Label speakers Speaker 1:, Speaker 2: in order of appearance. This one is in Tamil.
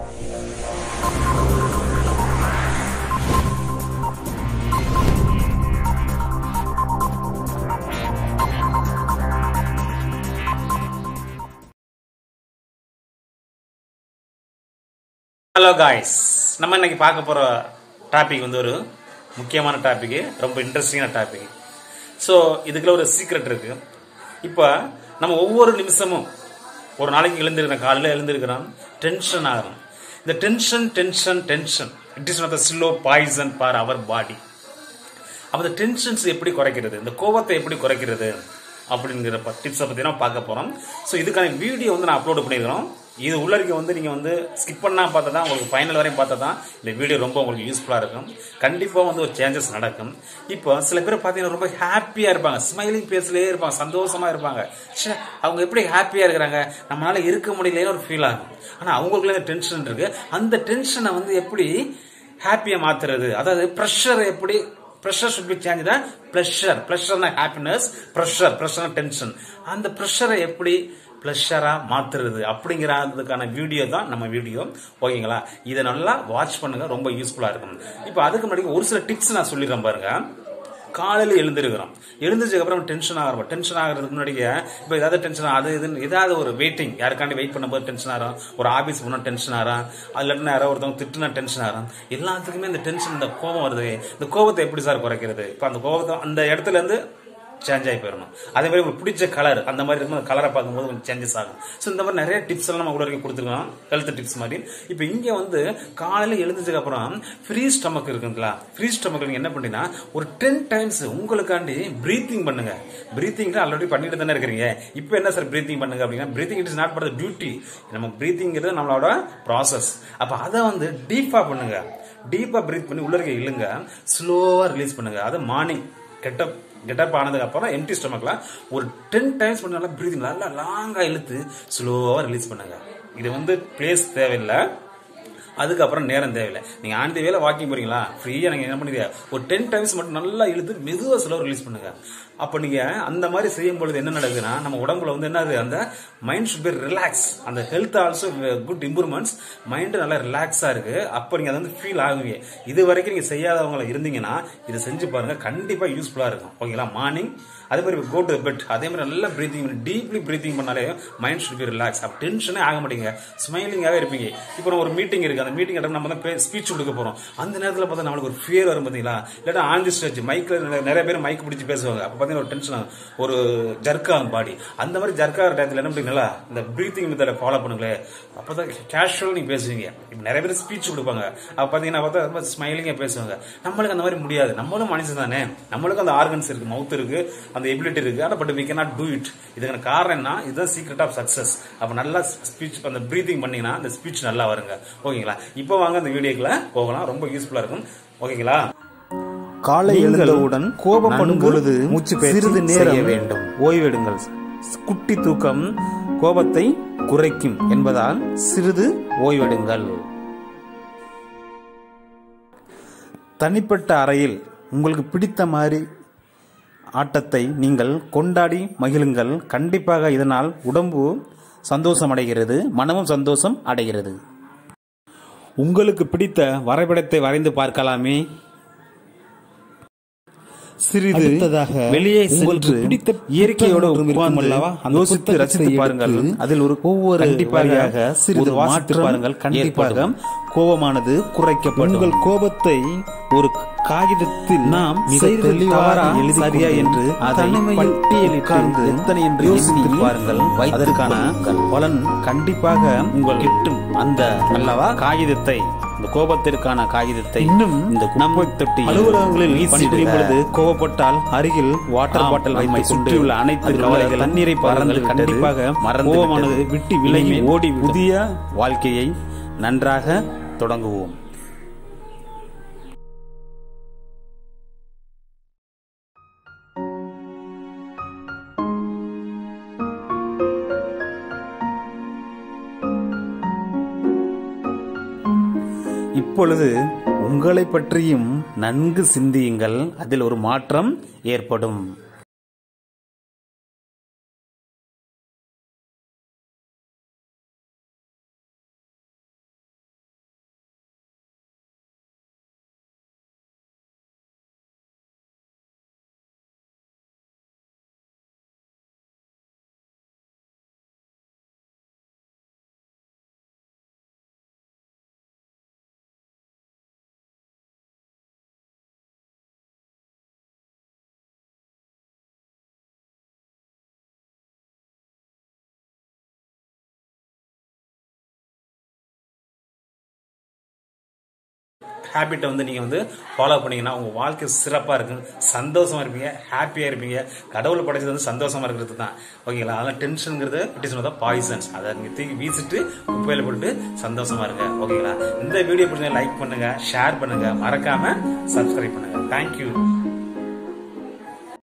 Speaker 1: ஹலோ காய்ஸ் நம்ம இன்னைக்கு பார்க்க போற டாபிக் வந்து ஒரு முக்கியமான டாபிக் ரொம்ப இன்ட்ரெஸ்டிங்கான டாபிக் ஸோ இதுக்குள்ள ஒரு சீக்ரெட் இருக்கு இப்போ நம்ம ஒவ்வொரு நிமிஷமும் ஒரு நாளைக்கு எழுந்திருக்கிறோம் காலையில் எழுந்திருக்கிறோம் டென்ஷன் ஆகிறோம் இந்த tension tension tension it is not slow poison for our body அப்போ இந்த டென்ஷன்ஸ் எப்படி குறைக்கிறது இந்த கோபத்தை எப்படி குறைக்கிறது அப்படிங்கிற டிப்ஸை பற்றி தான் பார்க்க போகிறோம் ஸோ இதுக்கான வீடியோ வந்து நான் அப்லோட் பண்ணியிருக்கிறோம் இது உள்ளரிக்க வந்து நீங்கள் வந்து ஸ்கிப் பண்ணா பார்த்தா தான் உங்களுக்கு ஃபைனல் வரையும் பார்த்தா தான் இந்த வீடியோ ரொம்ப உங்களுக்கு யூஸ்ஃபுல்லாக இருக்கும் கண்டிப்பாக வந்து ஒரு சேஞ்சஸ் நடக்கும் இப்போ சில பேர் பார்த்தீங்கன்னா ரொம்ப ஹாப்பியாக இருப்பாங்க ஸ்மைலிங் பேஸ்லேயே இருப்பாங்க சந்தோஷமாக இருப்பாங்க ச்சே அவங்க எப்படி ஹாப்பியாக இருக்கிறாங்க நம்மளால இருக்க முடியலையே ஒரு ஃபீல் ஆகும் ஆனால் அவங்களுக்குள்ள டென்ஷன் இருக்கு அந்த டென்ஷனை வந்து எப்படி ஹாப்பியாக மாத்துறது அதாவது ப்ரெஷர் எப்படி pressure should be change pleasure ப்ளஷர்னா ஹாப்பினஸ் ப்ரெஷர் ப்ரெஷர்னா டென்ஷன் அந்த ப்ரெஷரை எப்படி ப்ளஷரா மாத்துறது அப்படிங்கிறதுக்கான வீடியோ தான் நம்ம வீடியோ ஓகேங்களா இதை நல்லா வாட்ச் பண்ணுங்க ரொம்ப யூஸ்ஃபுல்லா இருக்கும் இப்போ அதுக்கு முன்னாடி ஒரு சில டிப்ஸ் நான் சொல்லிடுறேன் பாருங்க காலையில் எழுந்திருக்கிறோம் எழுந்திரிச்சதுக்கு அப்புறம் டென்ஷன் ஆகிறோம் டென்ஷன் ஆகிறதுக்கு முன்னாடியே இப்போ ஏதாவது டென்ஷன் அது இதுன்னு ஏதாவது ஒரு வெயிட்டிங் யாருக்காண்டி வெயிட் பண்ணும்போது டென்ஷன் ஆகிறோம் ஒரு ஆபீஸ் போனால் டென்ஷன் ஆகிறோம் அதுல இருந்து யாரோ ஒருத்தவங்க திட்டுனா டென்ஷன் ஆகிறோம் எல்லாத்துக்குமே இந்த டென்ஷன் இந்த கோபம் வருது இந்த கோபத்தை எப்படி சார் குறைக்கிறது இப்போ அந்த கோபத்தை அந்த இடத்துல இருந்து சேஞ்ச் ஆகி போயிடணும் அதே மாதிரி உங்களுக்கு பிடிச்ச கலர் அந்த மாதிரி இருக்கும் அந்த கலரை பார்க்கும்போது கொஞ்சம் சேஞ்சஸ் ஆகும் ஸோ இந்த மாதிரி நிறைய டிப்ஸ் எல்லாம் நம்ம கூட வரைக்கும் கொடுத்துருக்கோம் ஹெல்த் டிப்ஸ் மாதிரி இப்போ இங்கே வந்து காலையில் எழுந்ததுக்கு அப்புறம் ஃப்ரீ ஸ்டமக் இருக்குங்களா ஃப்ரீ ஸ்டமக் நீங்கள் என்ன பண்ணீங்கன்னா ஒரு டென் டைம்ஸ் உங்களுக்காண்டி ப்ரீத்திங் பண்ணுங்க ப்ரீத்திங் ஆல்ரெடி பண்ணிட்டு தானே இருக்கிறீங்க இப்போ என்ன சார் ப்ரீத்திங் பண்ணுங்க அப்படின்னா breathing it is not for duty நம்ம ப்ரீத்திங்கிறது நம்மளோட ப்ராசஸ் அப்போ அதை வந்து டீப்பாக பண்ணுங்க டீப்பாக ப்ரீத் பண்ணி உள்ளே இருக்க இழுங்க ஸ்லோவாக ரிலீஸ் பண்ணுங்க அது மார்னிங் கெட்டப் கெட்டப் ஆனதுக்கு அப்புறம் எம்டி ஸ்டமக்ல ஒரு டென் டைம்ஸ் பண்ணி நல்லா ப்ரீதிங் நல்லா லாங்கா இழுத்து ஸ்லோவா ரிலீஸ் பண்ணுங்க இது வந்து பிளேஸ் தேவையில்லை அதுக்கப்புறம் நேரம் தேவையில்லை நீங்க ஆண்டி வேலை வாக்கிங் போறீங்களா ஃப்ரீயா நீங்க என்ன பண்ணுங்க ஒரு டென் டைம்ஸ் மட்டும் நல்லா இழுத்து மெதுவா ஸ்லோ ரிலீஸ் பண்ணுங்க அப்ப நீங்க அந்த மாதிரி செய்யும் பொழுது என்ன நடக்குதுன்னா நம்ம உடம்புல வந்து என்னது அந்த மைண்ட் ஷுட் பி ரிலாக்ஸ் அந்த health also good improvements mind நல்லா ரிலாக்ஸா இருக்கு அப்ப நீங்க அதை வந்து ஃபீல் ஆகுவீங்க இது வரைக்கும் நீங்க செய்யாதவங்கள இருந்தீங்கன்னா இதை செஞ்சு பாருங்க கண்டிப்பா யூஸ்ஃபுல்லா இருக்கும் ஓகேங்களா மார்னிங் அதே மாதிரி கோ டு பெட் அதே மாதிரி நல்லா பிரீத்திங் டீப்லி பிரீத்திங் பண்ணாலே மைண்ட் ஷுட் பி ரிலாக்ஸ் அப்போ டென்ஷனே ஆக மாட்டீங்க ஸ்மைலிங்காகவே இருப்பீங்க இப்போ நம்ம ஒரு மீட்டிங் இருக்கு அந்த மீட்டிங் நம்ம தான் ஸ்பீச் கொடுக்க போறோம் அந்த நேரத்தில் பார்த்தா நம்மளுக்கு ஒரு ஃபியர் வரும் பார்த்தீங்களா இல்லாட்டா ஆன் தி ஸ்டேஜ் மைக்கில் நிறைய பேர் மைக் பிடிச்சி பேசுவாங்க அப்போ பார்த்தீங்கன்னா ஒரு டென்ஷன் ஆகும் ஒரு ஜர்க் ஆகும் பாடி அந்த மாதிரி ஜர்க் ஆகிற டயத்தில் என்ன பண்ணீங்களா இந்த பிரீத்திங் மெத்தடை ஃபாலோ பண்ணுங்களேன் அப்போ தான் கேஷுவல் நீங்கள் பேசுவீங்க இப்போ நிறைய பேர் ஸ்பீச் கொடுப்பாங்க அப்போ பார்த்தீங்கன்னா பார்த்தா ரொம்ப ஸ்மைலிங்காக பேசுவாங்க நம்மளுக்கு அந்த மாதிரி முடியாது நம்மளும் மனுஷன் தானே நம்மளுக்கும் அந்த ஆர்கன்ஸ் இருக்கு மவுத் இருக்கு அந்த எபிலிட்டி இருக்கு ஆனால் but we cannot do it இதுக்கான காரணம் என்ன இதுதான் சீக்ரெட் ஆஃப் சக்சஸ் அப்போ நல்லா ஸ்பீச் அந்த பிரீத்திங் பண்ணீங்கன்னா அந்த ஸ்பீச் நல்லா வருங்க ஓகேங்களா இப்போ வாங்க அந்த வீடியோக்குள்ள போகலாம் ரொம்ப யூஸ்ஃபுல்லா இருக்கும் ஓகேங்களா
Speaker 2: காலை எழுந்தவுடன் கோபப்படும் பொழுது
Speaker 1: மூச்சு
Speaker 2: சிறிது நேரம்
Speaker 1: செய்ய வேண்டும் ஓய்வெடுங்கள் குட்டி தூக்கம் கோபத்தை குறைக்கும் என்பதால் சிறிது ஓய்வெடுங்கள் தனிப்பட்ட அறையில் உங்களுக்கு பிடித்த மாதிரி ஆட்டத்தை நீங்கள் கொண்டாடி மகிழுங்கள் கண்டிப்பாக இதனால் உடம்பு சந்தோஷம் அடைகிறது மனமும் சந்தோஷம் அடைகிறது உங்களுக்கு பிடித்த வரைபடத்தை வரைந்து பார்க்கலாமே சிறிது
Speaker 2: அடுத்ததாக
Speaker 1: வெளியே
Speaker 2: உங்களுக்கு
Speaker 1: சென்று
Speaker 2: பிடித்த
Speaker 1: இயற்கையோட
Speaker 2: புத்தகம் இருக்கும்
Speaker 1: உட்கார்ந்து
Speaker 2: அல்லவா? அந்த
Speaker 1: யோசித்து
Speaker 2: புத்தகத்தை
Speaker 1: ரசித்து பாருங்கள்
Speaker 2: எடுத்து
Speaker 1: அதில் ஒரு
Speaker 2: ஒவ்வொரு
Speaker 1: கண்டிப்பாக
Speaker 2: வரியாக சிறிது
Speaker 1: ஒரு வாசித்து
Speaker 2: மாற்றம்
Speaker 1: பாருங்கள் கண்டிப்பாக
Speaker 2: ஏற்படும்.
Speaker 1: கோபமானது குறைக்கப்படும்
Speaker 2: உங்கள் கோபத்தை
Speaker 1: ஒரு காகிதத்தில்
Speaker 2: நாம்
Speaker 1: மிக
Speaker 2: செய்தது
Speaker 1: தெளிவாக
Speaker 2: தவறா,
Speaker 1: எழுதி
Speaker 2: சரியா
Speaker 1: கொண்டு
Speaker 2: என்று
Speaker 1: அதை
Speaker 2: தனிமையில்
Speaker 1: பட்டியலிட்டு
Speaker 2: உட்கார்ந்து
Speaker 1: எத்தனை என்று
Speaker 2: யோசித்து
Speaker 1: யோசித்து பாருங்கள்
Speaker 2: வைத்துக்
Speaker 1: அதற்கான
Speaker 2: கொள்ளுங்கள்.
Speaker 1: பலன் கண்டிப்பாக உங்கள் கிட்டும் அந்த அல்லவா காகிதத்தை இந்த கோபத்திற்கான காகிதத்தை
Speaker 2: இன்னும்
Speaker 1: இந்த குப்பை தொட்டி
Speaker 2: அலுவலகங்களில்
Speaker 1: பணிபுரியும் பொழுது கோபப்பட்டால் அருகில் வாட்டர்
Speaker 2: ஆம்,
Speaker 1: பாட்டில்
Speaker 2: நம்மை
Speaker 1: வைத்து
Speaker 2: சுற்றியுள்ள
Speaker 1: அனைத்து
Speaker 2: அதில்
Speaker 1: கவலைகள் தண்ணீரை
Speaker 2: மறந்து
Speaker 1: பாருங்கள் கண்டிப்பாக
Speaker 2: மறந்து
Speaker 1: கோபமானது
Speaker 2: விட்டது.
Speaker 1: விட்டு விலகி
Speaker 2: இனிமேல்
Speaker 1: ஓடி புதிய வாழ்க்கையை நன்றாக தொடங்குவோம் இப்பொழுது உங்களை பற்றியும் நன்கு சிந்தியுங்கள் அதில் ஒரு மாற்றம் ஏற்படும் ஹேபிட்டை வந்து நீங்கள் வந்து ஃபாலோ பண்ணீங்கன்னா உங்கள் வாழ்க்கை சிறப்பாக இருக்கும் சந்தோஷமா இருப்பீங்க ஹாப்பியாக இருப்பீங்க கடவுளை படைச்சது வந்து சந்தோஷமா இருக்கிறது தான் ஓகேங்களா அதெல்லாம் டென்ஷனுங்கிறது இட் இஸ் தான் பாய்சன்ஸ் அதை நீங்கள் தூக்கி வீசிட்டு குப்பையில் போட்டு சந்தோஷமா இருங்க ஓகேங்களா இந்த வீடியோ பிடிச்சா லைக் பண்ணுங்க ஷேர் பண்ணுங்க மறக்காம சப்ஸ்கிரைப் பண்ணுங்க தேங்க்யூ